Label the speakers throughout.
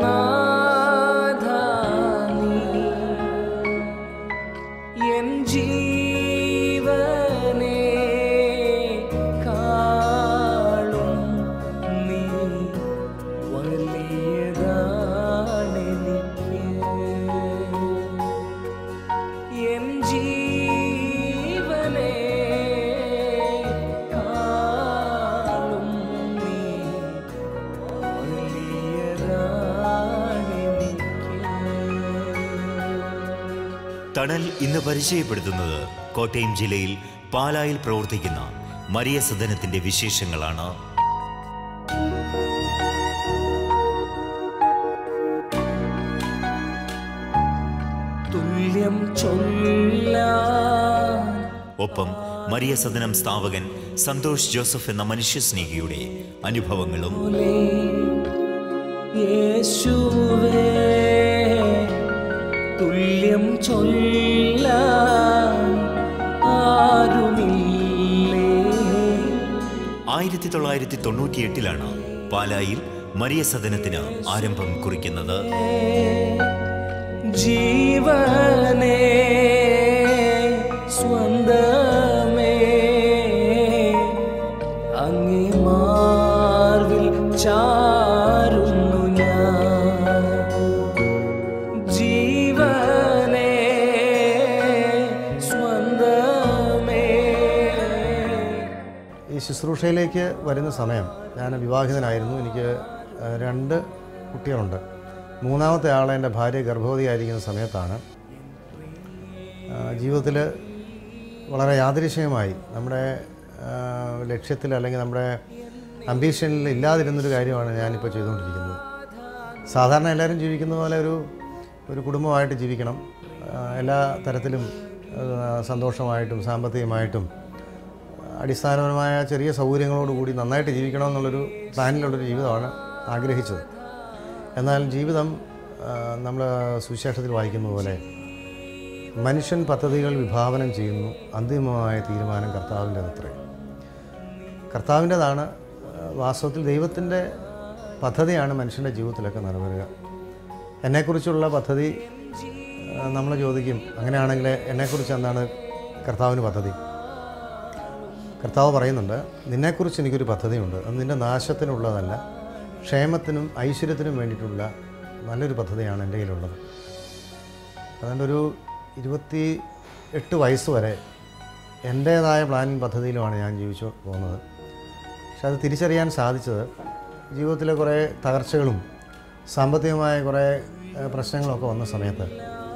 Speaker 1: നാഥാ നീ എൻ ജീവനെ കാളും നീ വലിയതാണെനിക്ക് എൻ ജീവനെ കാളും നീ വലിയതാണെനിക്ക്
Speaker 2: തണൽ ഇന്ന് പരിചയപ്പെടുത്തുന്നത് കോട്ടയം ജില്ലയിൽ പാലായിൽ പ്രവർത്തിക്കുന്ന മരിയ സദനത്തിന്റെ വിശേഷങ്ങളാണ്
Speaker 1: തുല്യം ചൊല്ലാൻ
Speaker 2: ഒപ്പം മരിയ സദനം സ്ഥാപകൻ സന്തോഷ് ജോസഫ് എന്ന മനുഷ്യസ്നേഹിയുടെ അനുഭവങ്ങളും
Speaker 1: പോലെ യേശുവേ തുല്യം ചൊല്ലാൻ ആരുമില്ലേ
Speaker 2: ആയിരത്തി തൊള്ളായിരത്തി തൊണ്ണൂറ്റിയെട്ടിലാണ് പാലായിൽ മരിയ സദനത്തിന് ആരംഭം കുറിക്കുന്നത്
Speaker 1: ജീവനേ സ്വന്തമേ അങ്ങേ മാർവിൽ ചാരുന്നു ഞാൻ ജീവനേ സ്വന്തമേ
Speaker 3: ഈ ശുശ്രൂഷയിലേക്ക് വരുന്ന സമയം ഞാൻ വിവാഹിതനായിരുന്നു എനിക്ക് ആ, രണ്ട് കുട്ടികളുണ്ട് മൂന്നാമത്തെ ആളെ എൻ്റെ ഭാര്യ ഗർഭവതിയായിരിക്കുന്ന സമയത്താണ് ജീവിതത്തിൽ വളരെ യാദൃശ്യമായി നമ്മുടെ ആ, ലക്ഷ്യത്തിൽ അല്ലെങ്കിൽ നമ്മുടെ അംബീഷനിൽ ഇല്ലാതിരുന്നൊരു കാര്യമാണ് ഞാനിപ്പോൾ ചെയ്തുകൊണ്ടിരിക്കുന്നത് സാധാരണ എല്ലാവരും ജീവിക്കുന്ന പോലെ ഒരു ഒരു കുടുംബമായിട്ട് ജീവിക്കണം ആ, എല്ലാ തരത്തിലും ആ, സന്തോഷമായിട്ടും സാമ്പത്തികമായിട്ടും അടിസ്ഥാനപരമായ ചെറിയ സൗകര്യങ്ങളോടുകൂടി നന്നായിട്ട് ജീവിക്കണം എന്നുള്ളൊരു പ്ലാനിലുള്ളൊരു ജീവിതമാണ് ആഗ്രഹിച്ചത് എന്നാൽ ജീവിതം നമ്മൾ സുവിശേഷത്തിൽ വായിക്കുന്ന പോലെ മനുഷ്യൻ പദ്ധതികൾ വിഭാവനം ചെയ്യുന്നു അന്തിമമായ തീരുമാനം കർത്താവിൻ്റെതത്രേ കർത്താവിൻ്റെതാണ് വാസ്തവത്തിൽ ദൈവത്തിൻ്റെ പദ്ധതിയാണ് മനുഷ്യൻ്റെ ജീവിതത്തിലൊക്കെ നിറവേറുക എന്നെക്കുറിച്ചുള്ള പദ്ധതി നമ്മൾ ചോദിക്കും അങ്ങനെയാണെങ്കിൽ എന്നെക്കുറിച്ച് എന്താണ് കർത്താവിന് പദ്ധതി കർത്താവ് പറയുന്നുണ്ട് നിന്നെക്കുറിച്ച് എനിക്കൊരു പദ്ധതിയുണ്ട് അത് നിൻ്റെ നാശത്തിനുള്ളതല്ല ക്ഷേമത്തിനും ഐശ്വര്യത്തിനും വേണ്ടിയിട്ടുള്ള നല്ലൊരു പദ്ധതിയാണ് എൻ്റെ കയ്യിലുള്ളത് അതുകൊണ്ട് ഒരു ഇരുപത്തി എട്ട് വയസ്സ് വരെ എൻ്റേതായ പ്ലാനിങ് പദ്ധതിയിലുമാണ് ഞാൻ ജീവിച്ചു പോകുന്നത് പക്ഷെ അത് തിരിച്ചറിയാൻ സാധിച്ചത് ജീവിതത്തിലെ കുറേ തകർച്ചകളും സാമ്പത്തികമായ കുറേ ഏഹ്, പ്രശ്നങ്ങളൊക്കെ വന്ന സമയത്ത്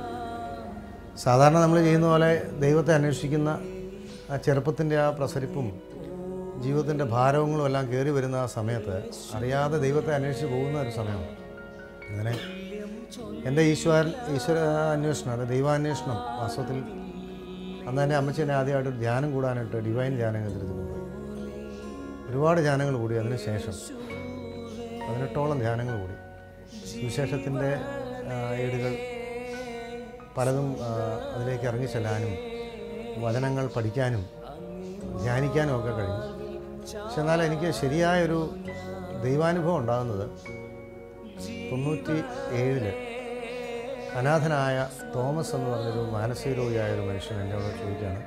Speaker 3: സാധാരണ നമ്മൾ ചെയ്യുന്ന പോലെ ദൈവത്തെ അന്വേഷിക്കുന്ന ആ ചെറുപ്പത്തിൻ്റെ ആ പ്രസരിപ്പും ജീവിതത്തിൻ്റെ ഭാരവങ്ങളും എല്ലാം കയറി വരുന്ന ആ സമയത്ത് അറിയാതെ ദൈവത്തെ അന്വേഷിച്ച് പോകുന്ന ഒരു സമയമാണ് അങ്ങനെ എൻ്റെ ഈശ്വര ഈശ്വര അന്വേഷണം അല്ലെ ദൈവാന്വേഷണം വാസ്തവത്തിൽ അന്ന് എൻ്റെ അമ്മച്ചി എന്നെ ആദ്യമായിട്ട് ഒരു ധ്യാനം കൂടാനായിട്ട് ഡിവൈൻ ധ്യാനം കേന്ദ്രത്തിൽ കൊണ്ടുപോയി ഒരുപാട് ധ്യാനങ്ങൾ കൂടി അതിന് ശേഷം പതിനെട്ടോളം ധ്യാനങ്ങൾ കൂടി സുവിശേഷത്തിൻ്റെ ആ, ഏടുകൾ പലതും ആ, അതിലേക്ക് ഇറങ്ങിച്ചെല്ലാനും വചനങ്ങൾ പഠിക്കാനും ധ്യാനിക്കാനും ഒക്കെ കഴിഞ്ഞു പക്ഷെ എന്നാൽ എനിക്ക് ശരിയായൊരു ദൈവാനുഭവം ഉണ്ടാകുന്നത് തൊണ്ണൂറ്റി ഏഴില് അനാഥനായ തോമസ് എന്ന് പറഞ്ഞൊരു മാനസിക രോഗിയായ ഒരു മനുഷ്യൻ എന്നോട് ചോദിക്കുകയാണ്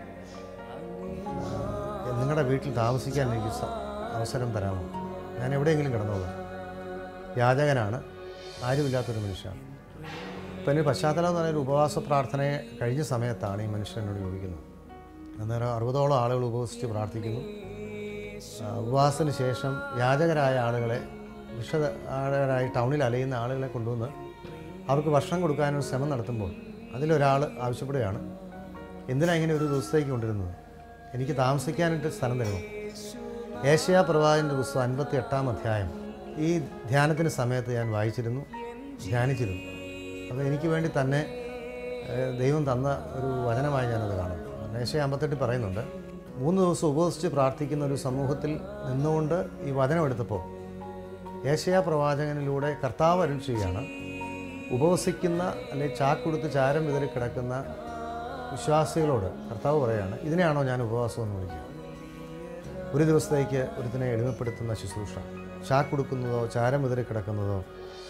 Speaker 3: "ആ, നിങ്ങളുടെ വീട്ടിൽ താമസിക്കാൻ എനിക്ക് സ- അവസരം തരാമോ ഞാൻ എവിടെയെങ്കിലും കിടന്നോളാം യാചകനാണ് ആരുമില്ലാത്തൊരു മനുഷ്യനാണ് ഇപ്പം എൻ്റെ പശ്ചാത്തലം എന്ന് പറയുന്ന ഒരു ഉപവാസ പ്രാർത്ഥനയെ കഴിഞ്ഞ സമയത്താണ് ഈ മനുഷ്യൻ എന്നോട് ചോദിക്കുന്നത് അന്നേരം അറുപതോളം ആളുകൾ ഉപവസിച്ച് പ്രാർത്ഥിക്കുന്നു ആ, ഉപവാസത്തിന് ശേഷം യാചകരായ ആളുകളെ വിഷരായി ടൗണിൽ അലയുന്ന ആളുകളെ കൊണ്ടുവന്ന് അവർക്ക് ഭക്ഷണം കൊടുക്കാനൊരു ശ്രമം നടത്തുമ്പോൾ അതിലൊരാൾ ആവശ്യപ്പെടുകയാണ് എന്തിനാ ഇങ്ങനെ ഒരു ദിവസത്തേക്ക് കൊണ്ടിരുന്നത് എനിക്ക് താമസിക്കാനായിട്ട് സ്ഥലം തരുമോ ഏഷ്യ പ്രവാചൻ്റെ പുസ്തകം അൻപത്തി എട്ടാം അധ്യായം ഈ ധ്യാനത്തിന് സമയത്ത് ഞാൻ വായിച്ചിരുന്നു ധ്യാനിച്ചിരുന്നു അപ്പോൾ എനിക്ക് വേണ്ടി തന്നെ ഏഹ്, ദൈവം തന്ന ഒരു വചനമായി ഞാനത് കാണും ഏഷ്യ അമ്പത്തെട്ടിൽ പറയുന്നുണ്ട് മൂന്ന് ദിവസം ഉപവസിച്ച് പ്രാർത്ഥിക്കുന്ന ഒരു സമൂഹത്തിൽ നിന്നുകൊണ്ട് ഈ വചനം എടുത്തപ്പോൾ ഏഷ്യ പ്രവാചകനിലൂടെ കർത്താവ് അരുൾ ചെയ്യുകയാണ് ഉപവസിക്കുന്ന അല്ലെങ്കിൽ ചാക്കൊടുത്ത് ചാരം വിതറി കിടക്കുന്ന വിശ്വാസികളോട് കർത്താവ് പറയാണ് ഇതിനെയാണോ ഞാൻ ഉപവാസം എന്ന് വിളിക്കുക ഒരു ദിവസത്തേക്ക് ഒരുത്തിനെ എളിമപ്പെടുത്തുന്ന ശുശ്രൂഷ ചാക്കൊടുക്കുന്നതോ ചാരം വിതറി കിടക്കുന്നതോ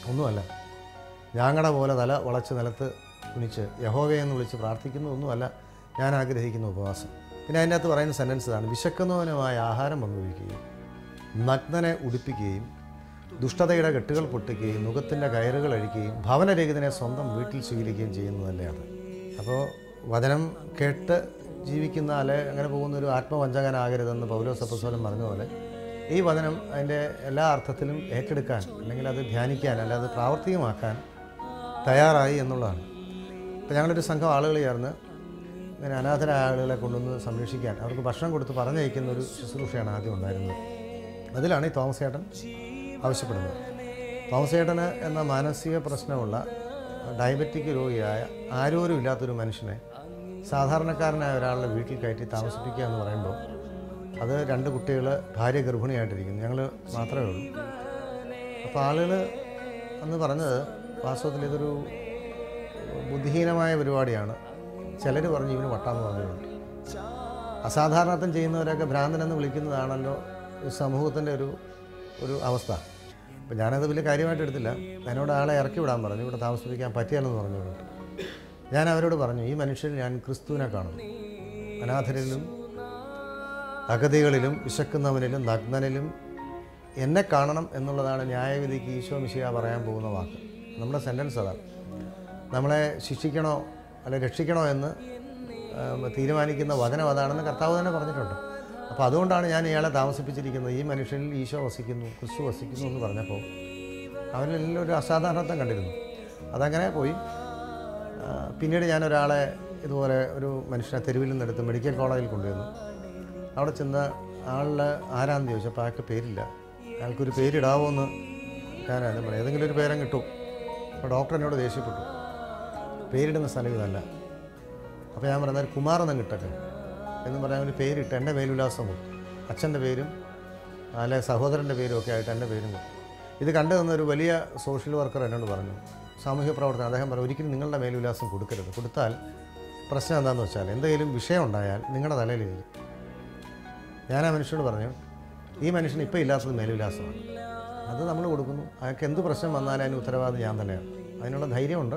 Speaker 3: ഒന്നുമല്ല ഞാങ്ങട പോലെ തല വളച്ച് നിലത്ത് കുനിച്ച് യഹോവയെ എന്ന് വിളിച്ച് പ്രാർത്ഥിക്കുന്നതൊന്നുമല്ല ഞാൻ ആഗ്രഹിക്കുന്ന ഉപവാസം പിന്നെ അതിൻ്റെ അകത്ത് പറയുന്ന സെൻറ്റൻസ് ഇതാണ് വിശക്കുന്നവനുമായ ആഹാരം പങ്കുവയ്ക്കുകയും നഗ്നനെ ഉടുപ്പിക്കുകയും ദുഷ്ടതയുടെ കെട്ടുകൾ പൊട്ടിക്കുകയും മുഖത്തിൻ്റെ കയറുകൾ അഴിക്കുകയും ഭവനരഹിതനെ സ്വന്തം വീട്ടിൽ സ്വീകരിക്കുകയും ചെയ്യുന്നതല്ലേ അത് അപ്പോൾ വചനം കേട്ട് ജീവിക്കുന്ന അല്ലെ അങ്ങനെ പോകുന്ന ഒരു ആത്മവഞ്ചകനാകരുതെന്ന് പൗലോസ് അപ്പസ്വലം പറഞ്ഞ പോലെ ഈ വചനം അതിൻ്റെ എല്ലാ അർത്ഥത്തിലും ഏറ്റെടുക്കാൻ അല്ലെങ്കിൽ അത് ധ്യാനിക്കാൻ അല്ല അത് പ്രാവർത്തികമാക്കാൻ തയ്യാറായി എന്നുള്ളതാണ് ഇപ്പോൾ ഞങ്ങളൊരു സംഘം ആളുകൾ ചേർന്ന് ഇങ്ങനെ അനാഥരായ ആളുകളെ കൊണ്ടുവന്ന് സംരക്ഷിക്കാൻ അവർക്ക് ഭക്ഷണം കൊടുത്ത് പറഞ്ഞയക്കുന്ന ഒരു ശുശ്രൂഷയാണ് ആദ്യം ഉണ്ടായിരുന്നത് അതിലാണ് ഈ തോമസ് ചേട്ടൻ ആവശ്യപ്പെടുന്നത് തോമസ് ചേട്ടന് എന്ന മാനസിക പ്രശ്നമുള്ള ഡയബറ്റിക് രോഗിയായ ആരോരും ഇല്ലാത്തൊരു മനുഷ്യനെ സാധാരണക്കാരനായ ഒരാളുടെ വീട്ടിൽ കയറ്റി താമസിപ്പിക്കുക എന്ന് പറയുമ്പോൾ അത് രണ്ട് കുട്ടികൾ ഭാര്യ ഗർഭിണിയായിട്ടിരിക്കുന്നു ഞങ്ങൾ മാത്രമേ ഉള്ളൂ അപ്പോൾ ആളുകൾ അന്ന് പറഞ്ഞത് വാസ്തവത്തിൽ ഇതൊരു ബുദ്ധിഹീനമായ പരിപാടിയാണ് ചിലർ പറഞ്ഞു ഇവന് വട്ടാന്ന് പറഞ്ഞിട്ടുണ്ട് അസാധാരണത്വം ചെയ്യുന്നവരൊക്കെ ഭ്രാന്തനെന്ന് വിളിക്കുന്നതാണല്ലോ ഈ സമൂഹത്തിൻ്റെ ഒരു ഒരു അവസ്ഥ അപ്പം ഞാനത് വലിയ കാര്യമായിട്ട് എടുത്തില്ല എന്നോട് ആളെ ഇറക്കി വിടാൻ പറഞ്ഞു ഇവിടെ താമസിപ്പിക്കാൻ പറ്റിയാലെന്ന് പറഞ്ഞുകൊണ്ട് ഞാൻ അവരോട് പറഞ്ഞു ഈ മനുഷ്യരിൽ ഞാൻ ക്രിസ്തുവിനെ കാണുന്നു അനാഥരിലും അഗതികളിലും വിശക്കുന്നവനിലും നഗ്നനിലും എന്നെ കാണണം എന്നുള്ളതാണ് ന്യായവിധിക്ക് ഈശോ മിശിക പറയാൻ പോകുന്ന വാക്ക് നമ്മുടെ സെൻറ്റൻസ് അതാണ് നമ്മളെ ശിക്ഷിക്കണോ അല്ലെ രക്ഷിക്കണോ എന്ന് ആം, തീരുമാനിക്കുന്ന വചനം അതാണെന്ന് കർത്താവ് തന്നെ പറഞ്ഞിട്ടുണ്ട് അപ്പോൾ അതുകൊണ്ടാണ് ഞാൻ ഇയാളെ താമസിപ്പിച്ചിരിക്കുന്നത് ഈ മനുഷ്യനിൽ ഈശോ വസിക്കുന്നു ക്രിസ്തു വസിക്കുന്നു എന്ന് പറഞ്ഞപ്പോൾ അവനിലെല്ലാം ഒരു അസാധാരണത്വം കണ്ടിരുന്നു അതങ്ങനെ പോയി ആ, പിന്നീട് ഞാൻ ഒരാളെ ഇതുപോലെ ഒരു മനുഷ്യനെ തെരുവിൽ നിന്നെടുത്ത് മെഡിക്കൽ കോളേജിൽ കൊണ്ടുവന്നു അവിടെ ചെന്ന് ആളിൽ ആരാന്ന് ചോദിച്ചപ്പോൾ അയാൾക്ക് പേരില്ല അയാൾക്കൊരു പേരിടാവോ എന്ന് ഞാൻ അത് പറയാം ഏതെങ്കിലും ഒരു പേരം കിട്ടും അപ്പോൾ ഡോക്ടർ എന്നോട് ദേഷ്യപ്പെട്ടു പേരിടുന്ന സ്ഥലം ഇതല്ല അപ്പോൾ ഞാൻ പറഞ്ഞാൽ കുമാർ എന്ന് കിട്ടട്ടെ എന്ന് പറയാൻ ഒരു പേരിട്ട് എൻ്റെ മേലുല്ലാസം കൊടുത്തു അച്ഛൻ്റെ പേരും അല്ലെ സഹോദരൻ്റെ പേരും ഒക്കെ ആയിട്ട് എൻ്റെ പേരും കൊടുത്തു ഇത് കണ്ടു നിന്ന ഒരു വലിയ സോഷ്യൽ വർക്കർ എന്നോട് പറഞ്ഞു സാമൂഹ്യ പ്രവർത്തനം അദ്ദേഹം പറഞ്ഞു ഒരിക്കലും നിങ്ങളുടെ മേലുല്ലാസം കൊടുക്കരുത് കൊടുത്താൽ പ്രശ്നം എന്താണെന്ന് വെച്ചാൽ എന്തെങ്കിലും വിഷയം ഉണ്ടായാൽ നിങ്ങളുടെ തലയിലിരിക്കും ഞാൻ ആ മനുഷ്യനോട് പറഞ്ഞു ഈ മനുഷ്യന് ഇപ്പോൾ ഇല്ലാത്തത് മേലുല്ലാസമാണ് അത് നമ്മൾ കൊടുക്കുന്നു അയാൾക്ക് എന്ത് പ്രശ്നം വന്നാലും അതിന് ഉത്തരവാദി ഞാൻ തന്നെയാണ് അതിനുള്ള ധൈര്യമുണ്ട്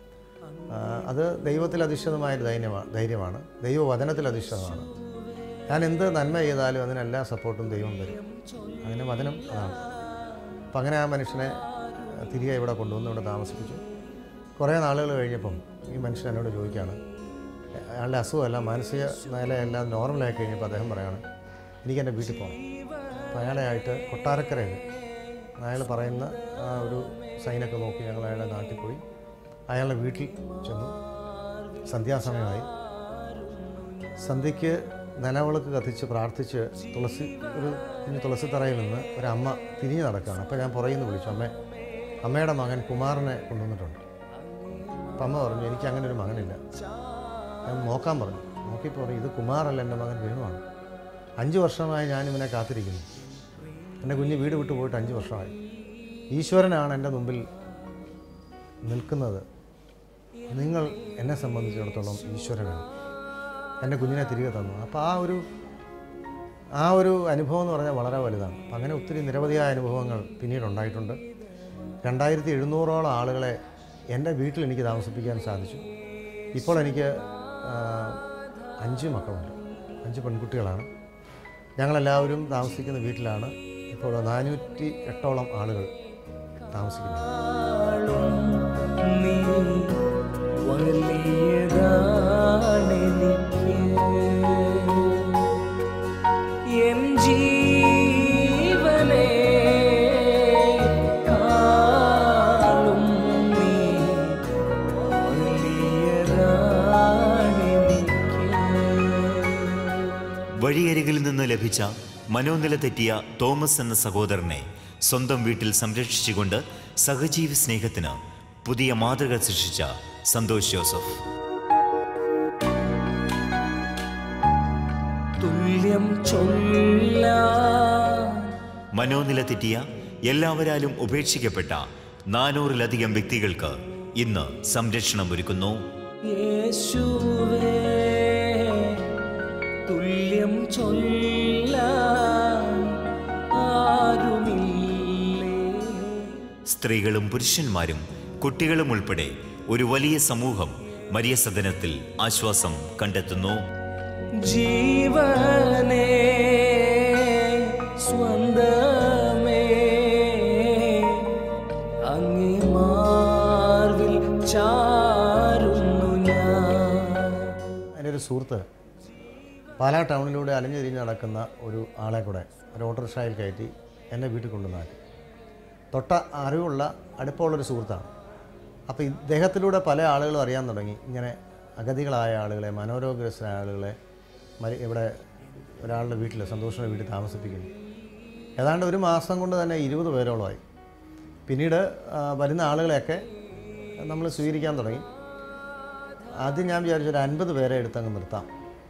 Speaker 3: ആ, അത് ദൈവത്തിൽ അധിഷ്ഠിതമായൊരു ധൈര്യമാണ് ധൈര്യമാണ് ദൈവവചനത്തിൽ അധിഷ്ഠിതമാണ് ഞാൻ എന്ത് നന്മ ചെയ്താലും അതിനെല്ലാ സപ്പോർട്ടും ദൈവം തരും അങ്ങനെ വചനം അതാണ് അപ്പം അങ്ങനെ ആ മനുഷ്യനെ തിരികെ ഇവിടെ കൊണ്ടുവന്ന് ഇവിടെ താമസിപ്പിച്ചു കുറേ നാളുകൾ കഴിഞ്ഞപ്പം ഈ മനുഷ്യൻ എന്നോട് ചോദിക്കുകയാണ് അയാളുടെ അസുഖമെല്ലാം മാനസിക നിലയെല്ലാം നോർമലായി കഴിഞ്ഞപ്പോൾ അദ്ദേഹം പറയാണ് എനിക്ക് എൻ്റെ വീട്ടിൽ പോകണം അപ്പോൾ അയാളെ ആയിട്ട് കൊട്ടാരക്കരയിൽ അയാൾ പറയുന്ന ആ ഒരു സൈനൊക്കെ നോക്കി ഞങ്ങൾ അയാളുടെ നാട്ടിൽ പോയി അയാളുടെ വീട്ടിൽ ചെന്നു സന്ധ്യാസമയമായി സന്ധ്യയ്ക്ക് നിലവിളക്ക് കത്തിച്ച് പ്രാർത്ഥിച്ച് തുളസി ഒരു കുഞ്ഞു തുളസിത്തറയിൽ നിന്ന് ഒരു അമ്മ തിരിഞ്ഞു നടക്കുകയാണ് അപ്പോൾ ഞാൻ പുറകിൽ നിന്ന് വിളിച്ചു അമ്മേ അമ്മയുടെ മകൻ കുമാറിനെ കൊണ്ടുവന്നിട്ടുണ്ട് അപ്പം അമ്മ പറഞ്ഞു എനിക്ക് അങ്ങനെ ഒരു മകനില്ല ഞാൻ നോക്കാൻ പറഞ്ഞു നോക്കിയപ്പോൾ പറഞ്ഞു ഇത് കുമാറല്ല എൻ്റെ മകൻ വേണുവാണ് അഞ്ച് വർഷമായി ഞാൻ ഇവനെ കാത്തിരിക്കുന്നു എൻ്റെ കുഞ്ഞ് വീട് വിട്ടു പോയിട്ട് അഞ്ച് വർഷമായി ഈശ്വരനാണ് എൻ്റെ മുമ്പിൽ നിൽക്കുന്നത് നിങ്ങൾ എന്നെ സംബന്ധിച്ചിടത്തോളം ഈശ്വരനാണ് എൻ്റെ കുഞ്ഞിനെ തിരികെ തന്നു അപ്പോൾ ആ ഒരു ആ ഒരു അനുഭവം എന്ന് പറഞ്ഞാൽ വളരെ വലുതാണ് അപ്പം അങ്ങനെ ഒത്തിരി നിരവധിയായ അനുഭവങ്ങൾ പിന്നീട് ഉണ്ടായിട്ടുണ്ട് രണ്ടായിരത്തി എഴുന്നൂറോളം ആളുകളെ എൻ്റെ വീട്ടിൽ എനിക്ക് താമസിപ്പിക്കാൻ സാധിച്ചു ഇപ്പോൾ എനിക്ക് ആ, അഞ്ച് മക്കളുണ്ട് അഞ്ച് പെൺകുട്ടികളാണ് ഞങ്ങളെല്ലാവരും താമസിക്കുന്ന വീട്ടിലാണ് ഇപ്പോൾ നാനൂറ്റി എട്ടോളം ആളുകൾ താമസിക്കുന്നത്
Speaker 1: നീ വലിയതാണെനിക്ക് എൻ ജീവനെ കാളും നീ വലിയതാണെനിക്ക്
Speaker 2: വഴിയരികിൽ നിന്ന് ലഭിച്ച മനോനില തെറ്റിയ തോമസ് എന്ന സഹോദരനെ സ്വന്തം വീട്ടിൽ സംരക്ഷിച്ചുകൊണ്ട് സഹജീവി സ്നേഹത്തിന് പുതിയ മാതൃക സൃഷ്ടിച്ച സന്തോഷ് ജോസഫ്
Speaker 1: തുല്യം ചൊല്ലാൻ
Speaker 2: മനോനില തെറ്റിയ എല്ലാവരാലും ഉപേക്ഷിക്കപ്പെട്ട നാനൂറിലധികം വ്യക്തികൾക്ക് ഇന്ന് സംരക്ഷണം ഒരുക്കുന്നു
Speaker 1: യേശുവേ തുല്യം ചൊല്ലാൻ ആരുമില്ലേ
Speaker 2: സ്ത്രീകളും പുരുഷന്മാരും കുട്ടികളും ഉൾപ്പെടെ ഒരു വലിയ സമൂഹം മരിയ സദനത്തിൽ ആശ്വാസം കണ്ടെത്തുന്നു
Speaker 1: ജീവനേ സ്വന്തമേ അങ്ങേ മാർവിൽ ചാരുന്നു ഞാൻ
Speaker 3: എൻ്റെ ഒരു സുഹൃത്ത് പാലാ ടൗണിലൂടെ അലഞ്ഞു തിരിഞ്ഞ് നടക്കുന്ന ഒരു ആളെ കൂടെ ഒരു ഓട്ടോറിക്ഷയിൽ കയറ്റി എന്നെ വീട്ടിൽ കൊണ്ടുവന്നാക്കി തൊട്ട അറിവുള്ള അടുപ്പമുള്ളൊരു സുഹൃത്താണ് അപ്പോൾ ഇദ്ദേഹത്തിലൂടെ പല ആളുകളും അറിയാൻ തുടങ്ങി ഇങ്ങനെ അഗതികളായ ആളുകളെ മനോരോഗഗ്രസ്തരായ ആളുകളെ മരി ഇവിടെ ഒരാളുടെ വീട്ടിൽ സന്തോഷയുടെ വീട്ടിൽ താമസിപ്പിക്കുന്നു ഏതാണ്ട് ഒരു മാസം കൊണ്ട് തന്നെ ഇരുപത് പേരോളമായി പിന്നീട് ആ, വരുന്ന ആളുകളെയൊക്കെ നമ്മൾ സ്വീകരിക്കാൻ തുടങ്ങി ആദ്യം ഞാൻ വിചാരിച്ചു ഒരു അൻപത് പേരെ എടുത്തങ്ങ് നിർത്താം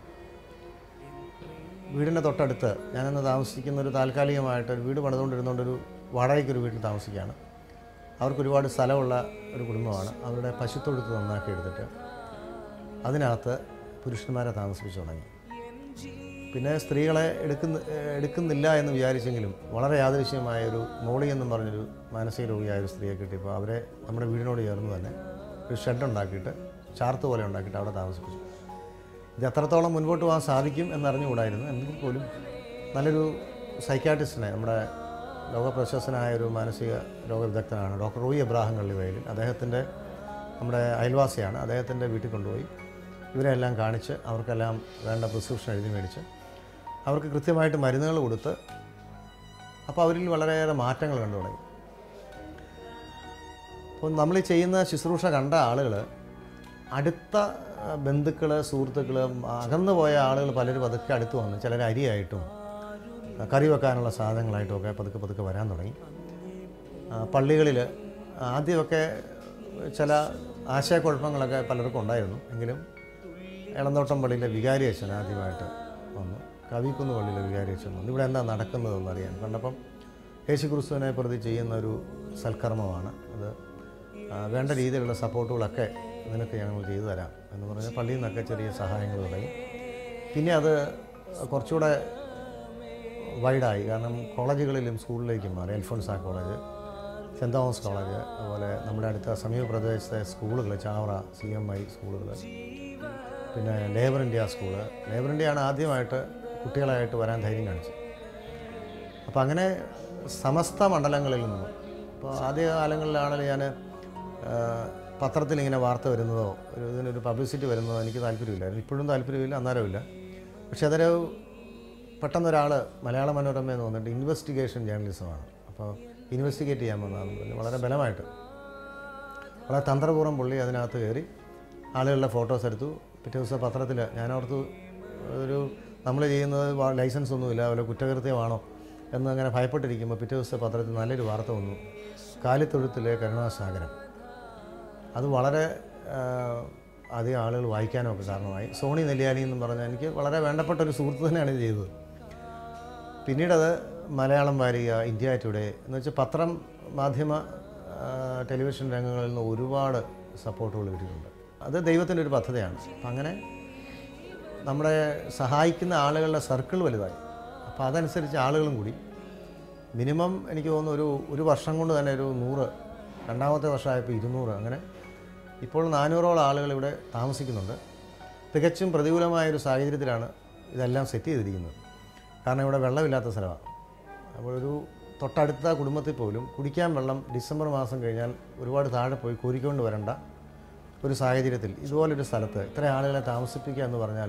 Speaker 3: വീടിൻ്റെ തൊട്ടടുത്ത് ഞാനന്ന് താമസിക്കുന്ന ഒരു താൽക്കാലികമായിട്ട് ഒരു വീട് പണിതുകൊണ്ടിരുന്നുകൊണ്ട് ഒരു വാടകയ്ക്ക് ഒരു വീട്ടിൽ താമസിക്കുകയാണ് അവർക്ക് ഒരുപാട് സ്ഥലമുള്ള ഒരു കുടുംബമാണ് അവരുടെ പശുത്തൊഴുത്ത് നന്നാക്കി എടുത്തിട്ട് അതിനകത്ത് പുരുഷന്മാരെ താമസിപ്പിച്ചു തുടങ്ങി പിന്നെ സ്ത്രീകളെ എടുക്കുന്ന എടുക്കുന്നില്ല എന്ന് വിചാരിച്ചെങ്കിലും വളരെ യാദൃശ്യമായ ഒരു മോളി എന്നും പറഞ്ഞൊരു മാനസിക രോഗിയായ ഒരു സ്ത്രീയെ കിട്ടിയപ്പോൾ അവരെ നമ്മുടെ വീടിനോട് ചേർന്ന് തന്നെ ഒരു ഷെഡ് ഉണ്ടാക്കിയിട്ട് ചാർത്ത് പോലെ ഉണ്ടാക്കിയിട്ട് അവിടെ താമസിപ്പിച്ചു ഇത് എത്രത്തോളം മുൻപോട്ട് പോകാൻ സാധിക്കും എന്നറിഞ്ഞുകൂടായിരുന്നു എങ്കിൽ പോലും നല്ലൊരു സൈക്കാട്രിസ്റ്റിനെ നമ്മുടെ ലോകപ്രശസ്തനായ ഒരു മാനസിക രോഗവിദഗ്ധനാണ് ഡോക്ടർ റൂയി എബ്രാഹിം കള്ളിവയലിൽ അദ്ദേഹത്തിൻ്റെ നമ്മുടെ അയൽവാസിയാണ് അദ്ദേഹത്തിൻ്റെ വീട്ടിൽ കൊണ്ടുപോയി ഇവരെല്ലാം കാണിച്ച് അവർക്കെല്ലാം വേണ്ട പ്രിസ്ക്രിപ്ഷൻ എഴുതി മേടിച്ച് അവർക്ക് കൃത്യമായിട്ട് മരുന്നുകൾ കൊടുത്ത് അപ്പോൾ അവരിൽ വളരെയേറെ മാറ്റങ്ങൾ കണ്ടു തുടങ്ങി അപ്പോൾ നമ്മൾ ഈ ചെയ്യുന്ന ശുശ്രൂഷ കണ്ട ആളുകൾ അടുത്ത ബന്ധുക്കൾ സുഹൃത്തുക്കൾ അകന്നു പോയ ആളുകൾ പലരും പതുക്കെ അടുത്ത് വന്ന് ചിലർ അരിയായിട്ടും കറി വെക്കാനുള്ള സാധനങ്ങളായിട്ടും ഒക്കെ പതുക്കെ പതുക്കെ വരാൻ തുടങ്ങി പള്ളികളിൽ ആദ്യമൊക്കെ ചില ആശയക്കുഴപ്പങ്ങളൊക്കെ പലർക്കും ഉണ്ടായിരുന്നു എങ്കിലും എളന്തോട്ടം പള്ളിയിലെ വികാരി അച്ഛൻ ആദ്യമായിട്ട് വന്നു കവിക്കുന്ന് പള്ളിയിലെ വികാരി അച്ഛൻ വന്നു ഇവിടെ എന്താ നടക്കുന്നതെന്ന് അറിയാൻ കണ്ടപ്പം യേശു ക്രിസ്തുവിനെ പ്രതി ചെയ്യുന്ന ഒരു സൽക്കർമ്മമാണ് അത് ആ, വേണ്ട രീതിയിലുള്ള സപ്പോർട്ടുകളൊക്കെ നിനക്ക് ഞങ്ങൾ ചെയ്തു തരാം എന്ന് പറഞ്ഞ് പള്ളിയിൽ നിന്നൊക്കെ ചെറിയ സഹായങ്ങൾ തുടങ്ങി പിന്നെ അത് കുറച്ചുകൂടെ വൈഡായി കാരണം കോളേജുകളിലും സ്കൂളിലേക്കും മാറി Alphonsa college saint Thomas college അതുപോലെ നമ്മുടെ അടുത്ത സമീപ പ്രദേശത്തെ സ്കൂളുകൾ ചാവറ സി എം ഐ സ്കൂളുകൾ പിന്നെ ലേബർ ഇന്ത്യ സ്കൂള് ലേബർ ഇന്ത്യയാണ് ആദ്യമായിട്ട് കുട്ടികളായിട്ട് വരാൻ ധൈര്യം കാണിച്ചത് അപ്പോൾ അങ്ങനെ സമസ്ത മണ്ഡലങ്ങളിൽ നിന്നും ഇപ്പോൾ ആദ്യ കാലങ്ങളിലാണെങ്കിൽ ഞാൻ പത്രത്തിൽ ഇങ്ങനെ വാർത്ത വരുന്നതോ ഒരു ഇതിനൊരു പബ്ലിസിറ്റി വരുന്നതോ എനിക്ക് താല്പര്യമില്ലായിരുന്നു ഇപ്പോഴും താല്പര്യമില്ല അന്നേരമില്ല പക്ഷേ അതൊരു പെട്ടെന്നൊരാൾ മലയാള മനോരമ എന്ന് വന്നിട്ട് ഇൻവെസ്റ്റിഗേഷൻ ജേർണലിസമാണ് അപ്പോൾ ഇൻവെസ്റ്റിഗേറ്റ് ചെയ്യാൻ വന്നതാണെന്ന് പറഞ്ഞു വളരെ ബലമായിട്ട് വളരെ തന്ത്രപൂർവ്വം പുള്ളി അതിനകത്ത് കയറി ആളുകളുടെ ഫോട്ടോസ് എടുത്തു പിറ്റേ ദിവസം പത്രത്തിൽ ഞാനോർത്തു ഒരു നമ്മൾ ചെയ്യുന്നത് വാ- ലൈസൻസ് ഒന്നുമില്ല വല്ല കുറ്റകൃത്യമാണോ എന്ന് അങ്ങനെ ഭയപ്പെട്ടിരിക്കുമ്പോൾ പിറ്റേ ദിവസത്തെ പത്രത്തിൽ നല്ലൊരു വാർത്ത വന്നു കാലിത്തൊഴുത്തിലെ കരുണാസാഗരം അത് വളരെ ആ, അധികം ആളുകൾ വായിക്കാനും ഒക്കെ കാരണമായി സോണി നെല്ലിയാനി എന്നും പറഞ്ഞാൽ എനിക്ക് വളരെ വേണ്ടപ്പെട്ട ഒരു സുഹൃത്ത് തന്നെയാണ് ഇത് ചെയ്തത് പിന്നീടത് മലയാളം വാരിക ഇന്ത്യ ടുഡേ എന്ന് വെച്ചാൽ പത്രം മാധ്യമ ആ, ടെലിവിഷൻ രംഗങ്ങളിൽ നിന്ന് ഒരുപാട് സപ്പോർട്ടുകൾ കിട്ടിയിട്ടുണ്ട് അത് ദൈവത്തിൻ്റെ ഒരു പദ്ധതിയാണ് അപ്പം അങ്ങനെ നമ്മുടെ സഹായിക്കുന്ന ആളുകളുടെ സർക്കിൾ വലുതായി അപ്പോൾ അതനുസരിച്ച് ആളുകളും കൂടി മിനിമം എനിക്ക് തോന്നുന്നു ഒരു ഒരു വർഷം കൊണ്ട് തന്നെ ഒരു നൂറ് രണ്ടാമത്തെ വർഷമായപ്പോൾ ഇരുന്നൂറ് അങ്ങനെ ഇപ്പോൾ നാനൂറോളം ആളുകൾ ഇവിടെ താമസിക്കുന്നുണ്ട് തികച്ചും പ്രതികൂലമായ ഒരു സാഹചര്യത്തിലാണ് ഇതെല്ലാം സെറ്റ് ചെയ്തിരിക്കുന്നത് കാരണം ഇവിടെ വെള്ളമില്ലാത്ത സ്ഥലമാണ് അപ്പോൾ ഒരു തൊട്ടടുത്ത കുടുംബത്തിൽ പോലും കുടിക്കാൻ വെള്ളം ഡിസംബർ മാസം കഴിഞ്ഞാൽ ഒരുപാട് താഴെ പോയി കോരിക്കൊണ്ട് വരേണ്ട ഒരു സാഹചര്യത്തിൽ ഇതുപോലൊരു സ്ഥലത്ത് ഇത്ര ആളുകളെ താമസിപ്പിക്കുക എന്ന് പറഞ്ഞാൽ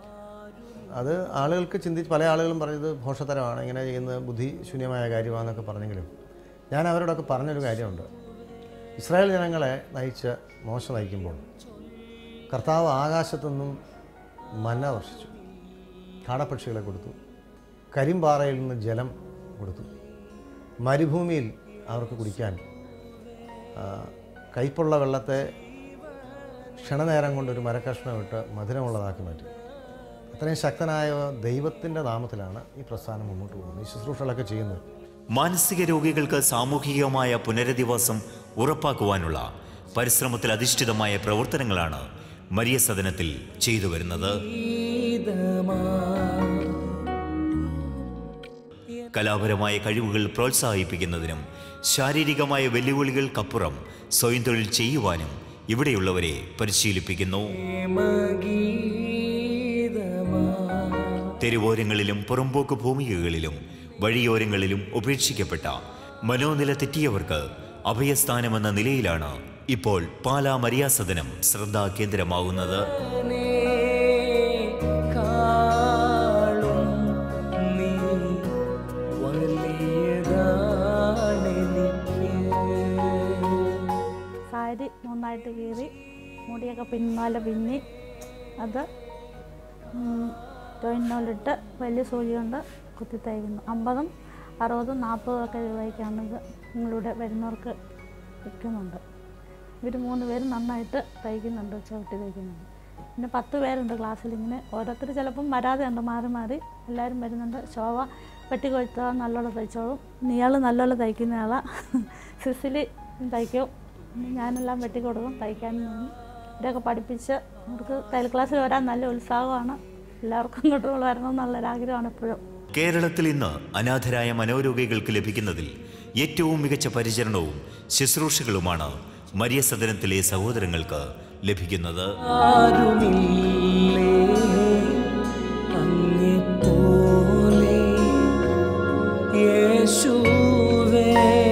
Speaker 3: അത് ആളുകൾക്ക് ചിന്തിച്ച് പല ആളുകളും പറഞ്ഞത് ഭോഷത്തരമാണ് ഇങ്ങനെ ചെയ്യുന്നത് ബുദ്ധിശൂന്യമായ കാര്യമാണെന്നൊക്കെ പറഞ്ഞെങ്കിലും ഞാൻ അവരോടൊക്കെ പറഞ്ഞൊരു കാര്യമുണ്ട് ഇസ്രായേൽ ജനങ്ങളെ നയിച്ച് മോശം നയിക്കുമ്പോൾ കർത്താവ് ആകാശത്തുനിന്നും മന്ന വർഷിച്ചു കാടപ്പക്ഷികളെ കൊടുത്തു കരിമ്പാറയിൽ നിന്ന് ജലം കൊടുത്തു മരുഭൂമിയിൽ അവർക്ക് കുടിക്കാൻ ആ, കയ്പുള്ള വെള്ളത്തെ ക്ഷണനേരം കൊണ്ടൊരു മരക്കഷ്ണം ഇട്ട് മധുരമുള്ളതാക്കി മാറ്റി അത്രയും ശക്തനായ ദൈവത്തിൻ്റെ നാമത്തിലാണ് ഈ പ്രസ്ഥാനം മുന്നോട്ട് പോകുന്നത് ഈ ശുശ്രൂഷകളൊക്കെ ചെയ്യുന്നത്
Speaker 2: മാനസിക രോഗികൾക്ക് സാമൂഹികമായ പുനരധിവാസം ഉറപ്പാക്കുവാനുള്ള പരിശ്രമത്തിൽ അധിഷ്ഠിതമായ പ്രവർത്തനങ്ങളാണ് മരിയ സദനത്തിൽ ചെയ്തു വരുന്നത് കലാപരമായ കഴിവുകൾ പ്രോത്സാഹിപ്പിക്കുന്നതിനും ശാരീരികമായ വെല്ലുവിളികൾക്കപ്പുറം സ്വയം തൊഴിൽ ചെയ്യുവാനും ഇവിടെയുള്ളവരെ പരിശീലിപ്പിക്കുന്നു തെരുവോരങ്ങളിലും പുറമ്പോക്ക് ഭൂമികകളിലും വഴിയോരങ്ങളിലും ഉപേക്ഷിക്കപ്പെട്ട മനോനില തെറ്റിയവർക്ക് അഭയസ്ഥാനമെന്ന നിലയിലാണ് ഇപ്പോൾ പാലാ മരിയാസദനം ശ്രദ്ധാ കേന്ദ്രമാകുന്നത്
Speaker 1: കാളും നീ വലിയതാണെനിക്ക്
Speaker 4: സാരി നന്നായിട്ട് കീറി മുടിയൊക്കെ പിന്നാലെ പിന്നി അത് ജോയിനോലിട്ട് വലിയ സൂചി കൊണ്ട് കുത്തി തയ്ക്കുന്നു അമ്പതും അറുപതും നാൽപ്പതും ഒക്കെ രൂപയ്ക്കാണ് ഇത് നിങ്ങളിവിടെ വരുന്നവർക്ക് വിൽക്കുന്നുണ്ട് ഇവർ മൂന്ന് പേരും നന്നായിട്ട് തയ്ക്കുന്നുണ്ട് ചവിട്ടി തയ്ക്കുന്നുണ്ട് പിന്നെ പത്ത് പേരുണ്ട് ക്ലാസ്സിൽ ഇങ്ങനെ ഓരോരുത്തർ ചിലപ്പം വരാതെ ഉണ്ട് മാറി മാറി എല്ലാവരും വരുന്നുണ്ട് ശോഭ വെട്ടിക്കൊഴുത്ത നല്ലോണം തയ്ച്ചോളും ഇയാൾ നല്ലോണം തയ്ക്കുന്ന ആളാണ് സിസിലി തയ്ക്കും ഞാനെല്ലാം വെട്ടിക്കൊടുക്കും തയ്ക്കാൻ ഇവരൊക്കെ പഠിപ്പിച്ച് അവർക്ക് തയ്യൽ ക്ലാസ്സിൽ വരാൻ നല്ല ഉത്സാഹമാണ് എല്ലാവർക്കും ഇങ്ങോട്ട് വരണം എന്നുള്ളൊരാഗ്രഹമാണ് എപ്പോഴും
Speaker 2: കേരളത്തിൽ ഇന്ന് അനാഥരായ മനോരോഗികൾക്ക് ലഭിക്കുന്നതിൽ ഏറ്റവും മികച്ച പരിചരണവും ശുശ്രൂഷകളുമാണ് മരിയ സദനത്തിലെ സഹോദരങ്ങൾക്ക് ലഭിക്കുന്നത്
Speaker 1: ആരുമില്ലേ അങ്ങെപ്പോലെ യേശുവേ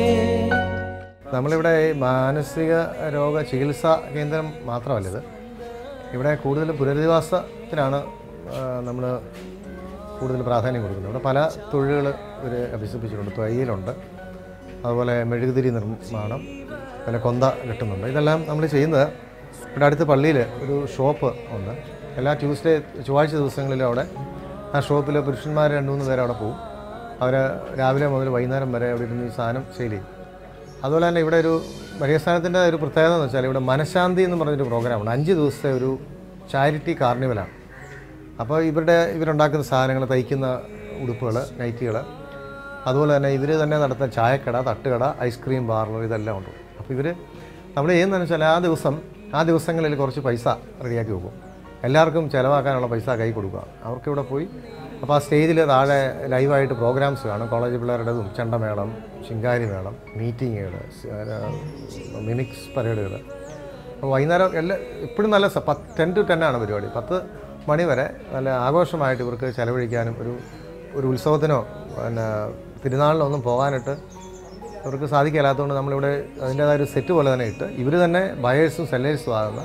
Speaker 3: നമ്മളിവിടെ ഈ മാനസിക രോഗ ചികിത്സാ കേന്ദ്രം മാത്രമല്ല ഇത് ഇവിടെ കൂടുതൽ പുനരധിവാസത്തിനാണ് നമ്മൾ കൂടുതൽ പ്രാധാന്യം കൊടുക്കുന്നത് ഇവിടെ പല തൊഴിലുകൾ ഇവർ അഭ്യസിപ്പിച്ചിട്ടുണ്ട് തയ്യലുണ്ട് അതുപോലെ മെഴുകുതിരി നിർമ്മാണം പിന്നെ കൊന്ത കിട്ടുന്നുണ്ട് ഇതെല്ലാം നമ്മൾ ചെയ്യുന്നത് ഇവിടെ അടുത്ത് പള്ളിയിൽ ഒരു ഷോപ്പ് ഉണ്ട് എല്ലാ ട്യൂസ്ഡേ ചൊവ്വാഴ്ച ദിവസങ്ങളിലും അവിടെ ആ ഷോപ്പിൽ പുരുഷന്മാർ രണ്ട് മൂന്ന് പേര് അവിടെ പോകും അവർ രാവിലെ മുതൽ വൈകുന്നേരം വരെ അവിടെ ഇരുന്ന് ഈ സാധനം സെയിൽ ചെയ്യും അതുപോലെ തന്നെ ഇവിടെ ഒരു മരിയസ്ഥാനത്തിൻ്റെ ഒരു പ്രത്യേകത എന്ന് വെച്ചാൽ ഇവിടെ മനഃശാന്തി എന്ന് പറഞ്ഞൊരു പ്രോഗ്രാമുണ്ട് അഞ്ച് ദിവസത്തെ ഒരു ചാരിറ്റി കാർണിവലാണ് അപ്പോൾ ഇവരുടെ ഇവരുണ്ടാക്കുന്ന സാധനങ്ങൾ തയ്ക്കുന്ന ഉടുപ്പുകൾ നൈറ്റികൾ അതുപോലെ തന്നെ ഇവർ തന്നെ നടത്തുന്ന ചായക്കട തട്ടുകട ഐസ്ക്രീം പാർലർ ഇതെല്ലാം ഉണ്ട് അപ്പോൾ ഇവർ നമ്മൾ ചെയ്യുന്നതെന്ന് വെച്ചാൽ ആ ദിവസം ആ ദിവസങ്ങളിൽ കുറച്ച് പൈസ റെഡിയാക്കി വെക്കും എല്ലാവർക്കും ചിലവാക്കാനുള്ള പൈസ കൈ കൊടുക്കുക അവർക്ക് ഇവിടെ പോയി അപ്പോൾ ആ സ്റ്റേജിൽ താഴെ ലൈവായിട്ട് പ്രോഗ്രാംസ് കാണും കോളേജ് പിള്ളേരുടേതും ചെണ്ടമേളം ശിങ്കാരി മേളം മീറ്റിങ്ങുകൾ മിമിക്സ് പരേഡുകൾ അപ്പോൾ വൈകുന്നേരം എല്ലാ എപ്പോഴും നല്ല സ- പത്ത് ടെൻ ടു ടെൻ ആണ് പരിപാടി പത്ത് മണി വരെ നല്ല ആഘോഷമായിട്ട് ഇവർക്ക് ചെലവഴിക്കാനും ഒരു ഒരു ഉത്സവത്തിനോ പിന്നെ തിരുനാളിനോ ഒന്നും പോകാനായിട്ട് ഇവർക്ക് സാധിക്കില്ലാത്തതുകൊണ്ട് നമ്മളിവിടെ അതിൻ്റേതായ ഒരു സെറ്റ് പോലെ തന്നെ ഇട്ട് ഇവർ തന്നെ ബയേഴ്സും സെല്ലേഴ്സും ആകുന്ന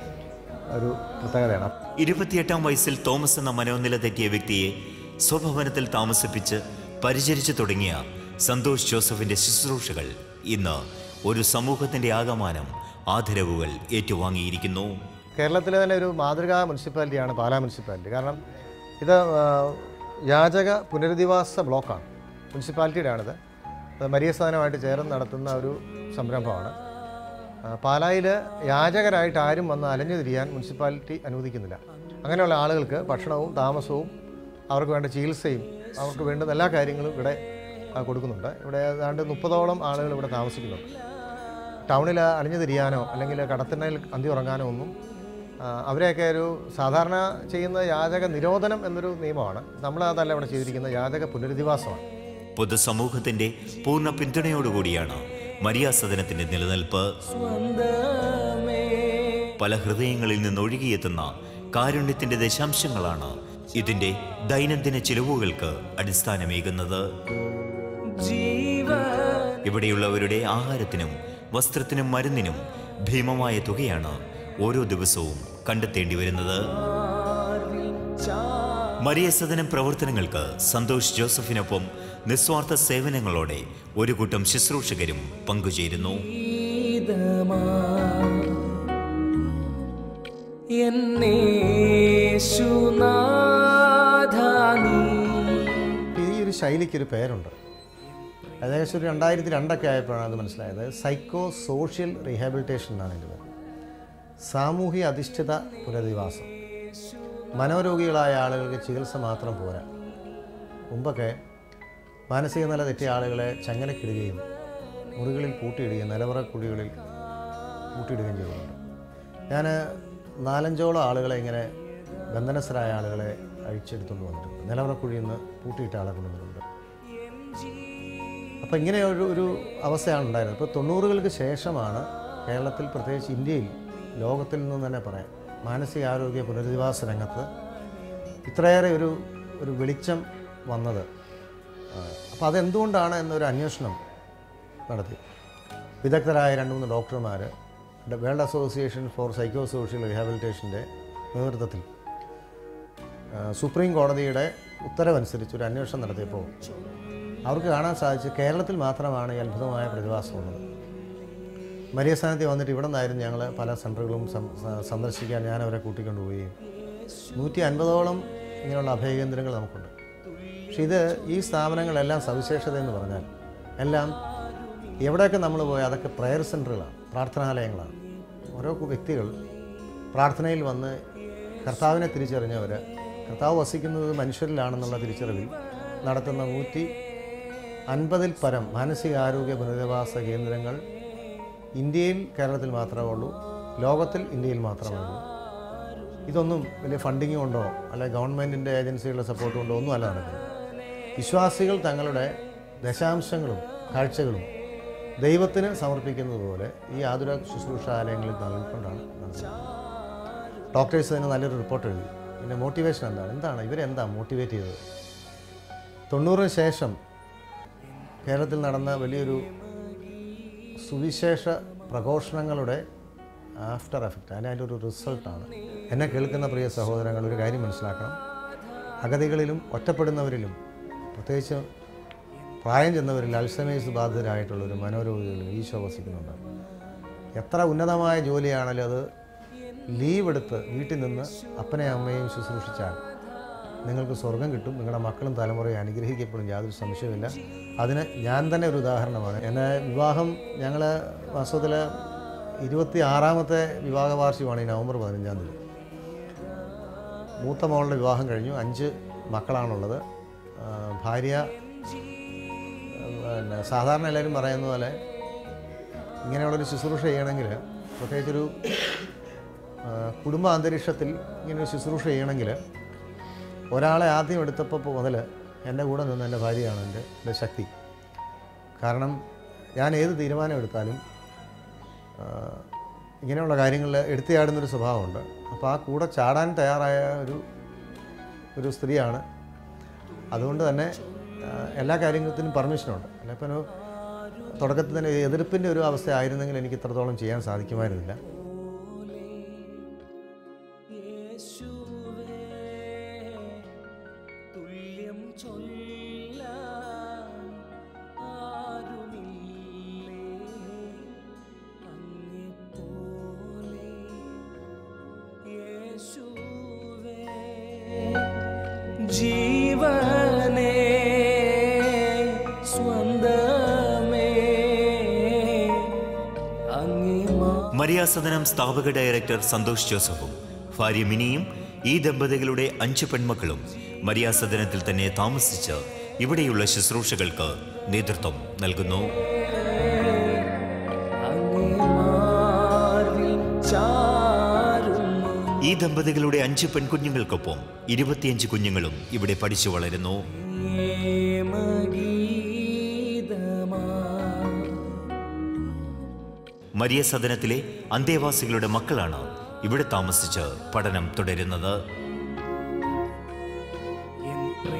Speaker 3: ഒരു പ്രത്യേകതയാണ്
Speaker 2: ഇരുപത്തിയെട്ടാം വയസ്സിൽ തോമസ് എന്ന മനോനില തെറ്റിയ വ്യക്തിയെ സ്വഭവനത്തിൽ താമസിപ്പിച്ച് പരിചരിച്ചു തുടങ്ങിയ സന്തോഷ് ജോസഫിന്റെ ശുശ്രൂഷകൾ ഇന്ന് ഒരു സമൂഹത്തിന്റെ ആകമാനം ആദരവുകൾ ഏറ്റുവാങ്ങിയിരിക്കുന്നു
Speaker 3: കേരളത്തിലെ തന്നെ ഒരു മാതൃകാ മുനിസിപ്പാലിറ്റിയാണ് പാലാ മുനിസിപ്പാലിറ്റി കാരണം ഇത് ആ, യാചക പുനരധിവാസ ബ്ലോക്കാണ് മുനിസിപ്പാലിറ്റിയുടെയാണിത് ഇത് മരിയസ്ഥാനമായിട്ട് ചേർന്ന് നടത്തുന്ന ഒരു സംരംഭമാണ് ആ, പാലായിൽ യാചകരായിട്ട് ആരും വന്ന് അലഞ്ഞു തിരിയാൻ മുനിസിപ്പാലിറ്റി അനുവദിക്കുന്നില്ല അങ്ങനെയുള്ള ആളുകൾക്ക് ഭക്ഷണവും താമസവും അവർക്ക് വേണ്ട ചികിത്സയും അവർക്ക് വേണ്ടുന്ന എല്ലാ കാര്യങ്ങളും ഇവിടെ ആ, കൊടുക്കുന്നുണ്ട് ഇവിടെ ഏതാണ്ട് മുപ്പതോളം ആളുകൾ ഇവിടെ താമസിക്കുന്നുണ്ട് ടൗണിൽ അണിഞ്ഞു തിരിയാനോ അല്ലെങ്കിൽ കടത്തിണ്ണയിൽ അന്തി ഉറങ്ങാനോ ഒന്നും ആ, അവരെയൊക്കെ ഒരു സാധാരണ ചെയ്യുന്ന യാചക നിരോധനം എന്നൊരു നിയമമാണ് നമ്മൾ അതല്ല ഇവിടെ ചെയ്തിരിക്കുന്ന യാചക പുനരധിവാസമാണ്
Speaker 2: പൊതുസമൂഹത്തിന്റെ പൂർണ്ണ പിന്തുണയോടുകൂടിയാണ് മരിയാ സദനത്തിന്റെ നിലനിൽപ്പ്
Speaker 1: സ്വന്തമേ
Speaker 2: പല ഹൃദയങ്ങളിൽ നിന്ന് ഒഴുകിയെത്തുന്ന കാരുണ്യത്തിന്റെ ദശാംശങ്ങളാണ് ഇതിന്റെ ദൈനംദിന ചിലവുകൾക്ക് അടിസ്ഥാനമേകുന്നത്
Speaker 1: ജീവൻ
Speaker 2: ഇവിടെയുള്ളവരുടെ ആഹാരത്തിനും വസ്ത്രത്തിനും മരുന്നിനും ഭീമമായ തുകയാണ് ഓരോ ദിവസവും കണ്ടെത്തേണ്ടി വരുന്നത് മരിയ സദനം പ്രവർത്തനങ്ങൾക്ക് സന്തോഷ് ജോസഫിനൊപ്പം നിസ്വാർത്ഥ സേവനങ്ങളോടെ ഒരു കൂട്ടം ശുശ്രൂഷകരും പങ്കുചേരുന്നു
Speaker 1: ഗീതമാ എന്നേശുനാഥാനീ
Speaker 3: ഈ ഒരു ശൈലിക്കൊരു പേരുണ്ട് ഏകദേശം ഒരു രണ്ടായിരത്തി രണ്ടൊക്കെ ആയപ്പോഴാണ് അത് മനസ്സിലായത് സൈക്കോ സോഷ്യൽ റീഹാബിലിറ്റേഷൻ എന്നാണ് എൻ്റെ പേര് സാമൂഹ്യ അധിഷ്ഠിത പുനരധിവാസം മനോരോഗികളായ ആളുകൾക്ക് ചികിത്സ മാത്രം പോരാ മുമ്പൊക്കെ മാനസിക നില തെറ്റിയ ആളുകളെ ചങ്ങലക്കിടുകയും മുറികളിൽ പൂട്ടിയിടുകയും നിലവറ കുഴികളിൽ പൂട്ടിയിടുകയും ചെയ്തിട്ടുണ്ട് ഞാൻ നാലഞ്ചോളം ആളുകളെ ഇങ്ങനെ ബന്ധനസ്ഥരായ ആളുകളെ അഴിച്ചെടുത്തുകൊണ്ട് വന്നിട്ടുണ്ട് നിലവറ കുഴിയിൽ നിന്ന് പൂട്ടിയിട്ട ആളെ കൊണ്ടുവന്നിട്ടുണ്ട് അപ്പോൾ ഇങ്ങനെ ഒരു ഒരു അവസ്ഥയാണ് ഉണ്ടായിരുന്നത് ഇപ്പോൾ തൊണ്ണൂറുകൾക്ക് ശേഷമാണ് കേരളത്തിൽ പ്രത്യേകിച്ച് ഇന്ത്യയിൽ ലോകത്തിൽ നിന്ന് തന്നെ പറയാം മാനസികാരോഗ്യ പുനരധിവാസ രംഗത്ത് ഇത്രയേറെ ഒരു ഒരു വെളിച്ചം വന്നത് അപ്പോൾ അതെന്തുകൊണ്ടാണ് എന്നൊരു അന്വേഷണം നടത്തി വിദഗ്ധരായ രണ്ട് മൂന്ന് ഡോക്ടർമാർ world association for psycho social റീഹാബിലിറ്റേഷൻ്റെ നേതൃത്വത്തിൽ ആ, സുപ്രീം കോടതിയുടെ ഉത്തരവനുസരിച്ച് ഒരു അന്വേഷണം നടത്തിയപ്പോൾ അവർക്ക് കാണാൻ സാധിച്ചു കേരളത്തിൽ മാത്രമാണ് ഈ അത്ഭുതമായ പ്രതിഭാസമുള്ളത് മരിയ സ്ഥാനത്ത് വന്നിട്ട് ഇവിടെ നിന്നായിരുന്നു ഞങ്ങൾ പല സെൻറ്ററുകളും സം- സ- സന്ദർശിക്കാൻ ഞാൻ അവരെ കൂട്ടിക്കൊണ്ടുപോവുകയും നൂറ്റി അൻപതോളം ഇങ്ങനെയുള്ള അഭയകേന്ദ്രങ്ങൾ നമുക്കുണ്ട് പക്ഷെ ഇത് ഈ സ്ഥാപനങ്ങളെല്ലാം സവിശേഷത എന്ന് പറഞ്ഞാൽ എല്ലാം എവിടെയൊക്കെ നമ്മൾ പോയാൽ അതൊക്കെ പ്രയർ സെൻറ്ററുകളാണ് പ്രാർത്ഥനാലയങ്ങളാണ് ഓരോ കു- വ്യക്തികൾ പ്രാർത്ഥനയിൽ വന്ന് കർത്താവിനെ തിരിച്ചറിഞ്ഞവർ കർത്താവ് വസിക്കുന്നത് മനുഷ്യരിലാണെന്നുള്ള തിരിച്ചറിവിൽ നടത്തുന്ന നൂറ്റി അൻപതിൽ പരം മാനസികാരോഗ്യ പുനരധിവാസ കേന്ദ്രങ്ങൾ ഇന്ത്യയിൽ കേരളത്തിൽ മാത്രമേ ഉള്ളൂ ലോകത്തിൽ ഇന്ത്യയിൽ മാത്രമേ ഉള്ളൂ ഇതൊന്നും വലിയ ഫണ്ടിങ് കൊണ്ടോ അല്ലെ ഗവൺമെൻറ്റിൻ്റെ ഏജൻസികളുടെ സപ്പോർട്ട് കൊണ്ടോ ഒന്നും അല്ല നടക്കുന്നത് വിശ്വാസികൾ തങ്ങളുടെ ദശാംശങ്ങളും കാഴ്ചകളും ദൈവത്തിന് സമർപ്പിക്കുന്നത് പോലെ ഈ ആതുര ശുശ്രൂഷാലയങ്ങളിൽ നൽകിക്കൊണ്ടാണ് നടത്തുന്നത് ഡോക്ടേഴ്സ് തന്നെ നല്ലൊരു റിപ്പോർട്ട് എഴുതി ഇതിൻ്റെ മോട്ടിവേഷൻ എന്താണ് എന്താണ് ഇവരെന്താ മോട്ടിവേറ്റ് ചെയ്തത് തൊണ്ണൂറിന് ശേഷം കേരളത്തിൽ നടന്ന വലിയൊരു സുവിശേഷ പ്രഘോഷണങ്ങളുടെ ആഫ്റ്റർ എഫക്റ്റ് അതിൻ്റെ അതിൻ്റെ ഒരു റിസൾട്ടാണ് എന്നെ കേൾക്കുന്ന പ്രിയ സഹോദരങ്ങൾ ഒരു കാര്യം മനസ്സിലാക്കണം അഗതികളിലും ഒറ്റപ്പെടുന്നവരിലും പ്രത്യേകിച്ച് പ്രായം ചെന്നവരിൽ അൽസമേഴ്സ് ബാധിതരായിട്ടുള്ള ഒരു മനോരോഗികളിൽ ഈശോ വസിക്കുന്നുണ്ട് എത്ര ഉന്നതമായ ജോലിയാണെങ്കിലും അത് ലീവ് എടുത്ത് വീട്ടിൽ നിന്ന് അപ്പനെയും അമ്മയെയും ശുശ്രൂഷിച്ചാൽ നിങ്ങൾക്ക് സ്വർഗം കിട്ടും നിങ്ങളുടെ മക്കളും തലമുറയും അനുഗ്രഹിക്കപ്പെടും യാതൊരു സംശയമില്ല അതിന് ഞാൻ തന്നെ ഒരു ഉദാഹരണമാണ് എന്നെ വിവാഹം ഞങ്ങൾ വാസ്തവത്തിൽ ഇരുപത്തി ആറാമത്തെ വിവാഹ വാർഷികമാണ് ഈ നവംബർ പതിനഞ്ചാം തീയതി മൂത്ത മോളുടെ വിവാഹം കഴിഞ്ഞു അഞ്ച് മക്കളാണുള്ളത് ആ, ഭാര്യ പിന്നെ സാധാരണ എല്ലാവരും പറയുന്ന പോലെ ഇങ്ങനെയുള്ളൊരു ശുശ്രൂഷ ചെയ്യണമെങ്കിൽ പ്രത്യേകിച്ചൊരു ആ, കുടുംബ അന്തരീക്ഷത്തിൽ ഇങ്ങനൊരു ശുശ്രൂഷ ചെയ്യണമെങ്കിൽ ഒരാളെ ആദ്യം എടുത്തപ്പോൾ മുതൽ എൻ്റെ കൂടെ നിന്ന് എൻ്റെ ഭാര്യയാണ് എൻ്റെ എൻ്റെ ശക്തി കാരണം ഞാൻ ഏത് തീരുമാനം എടുത്താലും ആ, ഇങ്ങനെയുള്ള കാര്യങ്ങളിൽ എടുത്തിയാടുന്നൊരു സ്വഭാവമുണ്ട് അപ്പോൾ ആ കൂടെ ചാടാൻ തയ്യാറായ ഒരു ഒരു സ്ത്രീയാണ് അതുകൊണ്ട് തന്നെ ആ, എല്ലാ കാര്യങ്ങൾക്കും പെർമിഷനുണ്ട് അല്ല ഇപ്പം ഒരു തുടക്കത്തിൽ തന്നെ എതിർപ്പിൻ്റെ ഒരു അവസ്ഥ ആയിരുന്നെങ്കിൽ എനിക്ക് ഇത്രത്തോളം ചെയ്യാൻ സാധിക്കുമായിരുന്നില്ല
Speaker 1: യേശുവേ തുല്യം ചൊല്ലാൻ ആരുമില്ലേ അങ്ങെപ്പോലെ യേശുവേ ജീവനേ സ്വന്തമേ അങ്ങേ മാ
Speaker 2: മരിയാസദനം സ്ഥാപക ഡയറക്ടർ സന്തോഷ് ജോസഫും ഭാര്യ മിനിയും ഈ ദമ്പതികളുടെ അഞ്ച് പെൺമക്കളും മരിയാസദനത്തിൽ തന്നെ താമസിച്ച് ഇവിടെയുള്ള ശുശ്രൂഷകൾക്ക് നേതൃത്വം നൽകുന്നു
Speaker 1: അങ്ങേ മാറിൽ ചാരുന്നു
Speaker 2: ഈ ദമ്പതികളുടെ അഞ്ച് പെൺകുഞ്ഞുങ്ങൾക്കൊപ്പം ഇരുപത്തിയഞ്ച് കുഞ്ഞുങ്ങളും ഇവിടെ പഠിച്ചു വളരുന്നു
Speaker 1: ഏമഗീതമാ
Speaker 2: മരിയ സദനത്തിലെ അന്തേവാസികളുടെ മക്കളാണ് ഇവിടെ താമസിച്ച് പഠനം തുടരുന്നത്
Speaker 1: എൻ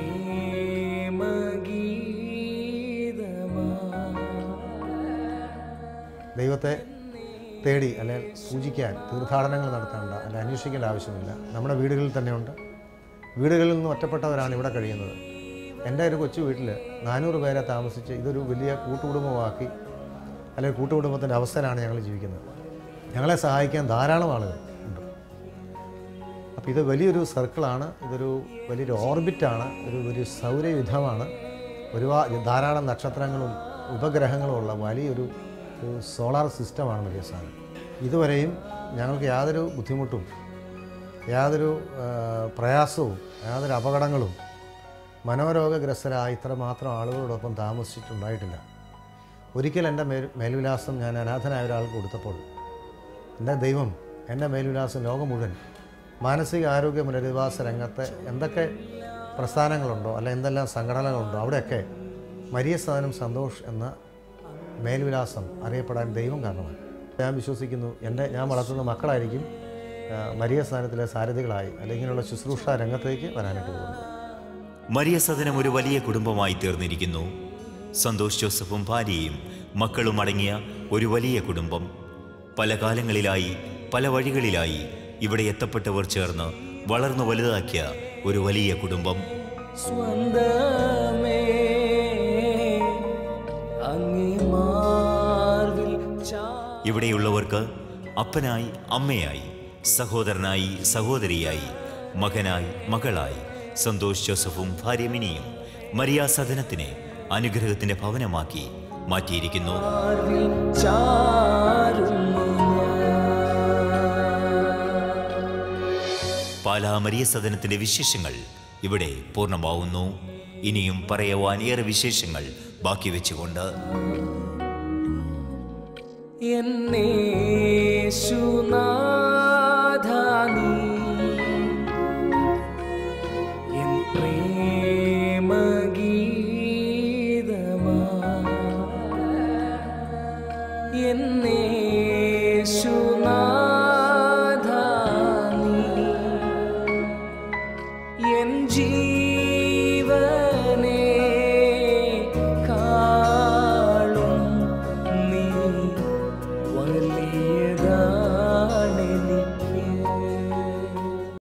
Speaker 1: പ്രേമഗീതമാ
Speaker 3: ദൈവത്തെ തേടി അല്ലെ പൂജിക്കാൻ തീർത്ഥാടനങ്ങൾ നടത്തേണ്ട അല്ലെ അന്വേഷിക്കേണ്ട ആവശ്യമില്ല നമ്മുടെ വീടുകളിൽ തന്നെയുണ്ട് വീടുകളിൽ നിന്ന് ഒറ്റപ്പെട്ടവരാണ് ഇവിടെ കഴിയുന്നത് എൻ്റെ ഒരു കൊച്ചു വീട്ടിൽ നാനൂറ് പേരെ താമസിച്ച് ഇതൊരു വലിയ കൂട്ടുകുടുംബമാക്കി അല്ലെങ്കിൽ കൂട്ടുകുടുംബത്തിൻ്റെ അവസ്ഥയിലാണ് ഞങ്ങൾ ജീവിക്കുന്നത് ഞങ്ങളെ സഹായിക്കാൻ ധാരാളം ആളുകൾ ഉണ്ട് അപ്പോൾ ഇത് വലിയൊരു സർക്കിളാണ് ഇതൊരു വലിയൊരു ഓർബിറ്റാണ് ഒരു ഒരു സൗരയുധമാണ് ഒരുപാട് ധാരാളം നക്ഷത്രങ്ങളും ഉപഗ്രഹങ്ങളും ഉള്ള വലിയൊരു ഒരു സോളാർ സിസ്റ്റമാണ് വലിയ സാധനം ഇതുവരെയും ഞങ്ങൾക്ക് യാതൊരു ബുദ്ധിമുട്ടും യാതൊരു ആ, പ്രയാസവും യാതൊരു അപകടങ്ങളും മനോരോഗഗ്രസ്തരായ ഇത്രമാത്രം ആളുകളോടൊപ്പം താമസിച്ചിട്ടുണ്ടായിട്ടില്ല ഒരിക്കൽ എൻ്റെ മേൽ മേൽവിലാസം ഞാൻ അനാഥനായ ഒരാൾക്ക് കൊടുത്തപ്പോൾ എൻ്റെ ദൈവം എൻ്റെ മേൽവിലാസം ലോകം മുഴുവൻ മാനസിക ആരോഗ്യ പുനരധിവാസ രംഗത്ത് എന്തൊക്കെ പ്രസ്ഥാനങ്ങളുണ്ടോ അല്ലെ എന്തെല്ലാം സംഘടനകളുണ്ടോ അവിടെയൊക്കെ മരിയ സാധനം സന്തോഷ് എന്ന മേൽവിലാസം അറിയപ്പെടാൻ ദൈവം കാരണമാണ് ഞാൻ വിശ്വസിക്കുന്നു എൻ്റെ ഞാൻ വളർത്തുന്ന മക്കളായിരിക്കും ആ, മരിയ സ്ഥാനത്തിലെ സാരഥികളായി അല്ലെങ്കിലുള്ള ശുശ്രൂഷ രംഗത്തേക്ക് വരാനായിട്ട് പോകുന്നത്
Speaker 2: മരിയ സദനം ഒരു വലിയ കുടുംബമായി തീർന്നിരിക്കുന്നു സന്തോഷ് ജോസഫും ഭാര്യയും മക്കളും അടങ്ങിയ ഒരു വലിയ കുടുംബം പല കാലങ്ങളിലായി പല വഴികളിലായി ഇവിടെ എത്തപ്പെട്ടവർ ചേർന്ന് വളർന്നു വലുതാക്കിയ ഒരു വലിയ കുടുംബം
Speaker 1: സ്വന്തമേ അങ്ങേ മാർവിൽ ചാ
Speaker 2: ഇവിടെയുള്ളവർക്ക് അപ്പനായി അമ്മയായി സഹോദരനായി സഹോദരിയായി മകനായി മകളായി സന്തോഷ് ജോസഫും ഭാര്യ മിനിയും മരിയ സദനത്തിനെ അനുഗ്രഹത്തിന്റെ ഭവനമാക്കി മാറ്റിയിരിക്കുന്നു
Speaker 1: മാർവിൽ ചാരുന്നു
Speaker 2: പാലാ മരിയ സദനത്തിന്റെ വിശേഷങ്ങൾ ഇവിടെ പൂർണ്ണമാവുന്നു ഇനിയും പറയുവാൻ ഏറെ വിശേഷങ്ങൾ ബാക്കി വെച്ചുകൊണ്ട്
Speaker 1: എന്നേശുനാഥാനി എൻ പ്രേമഗീതമാ എന്നേശുനാഥാനി എൻ ജീ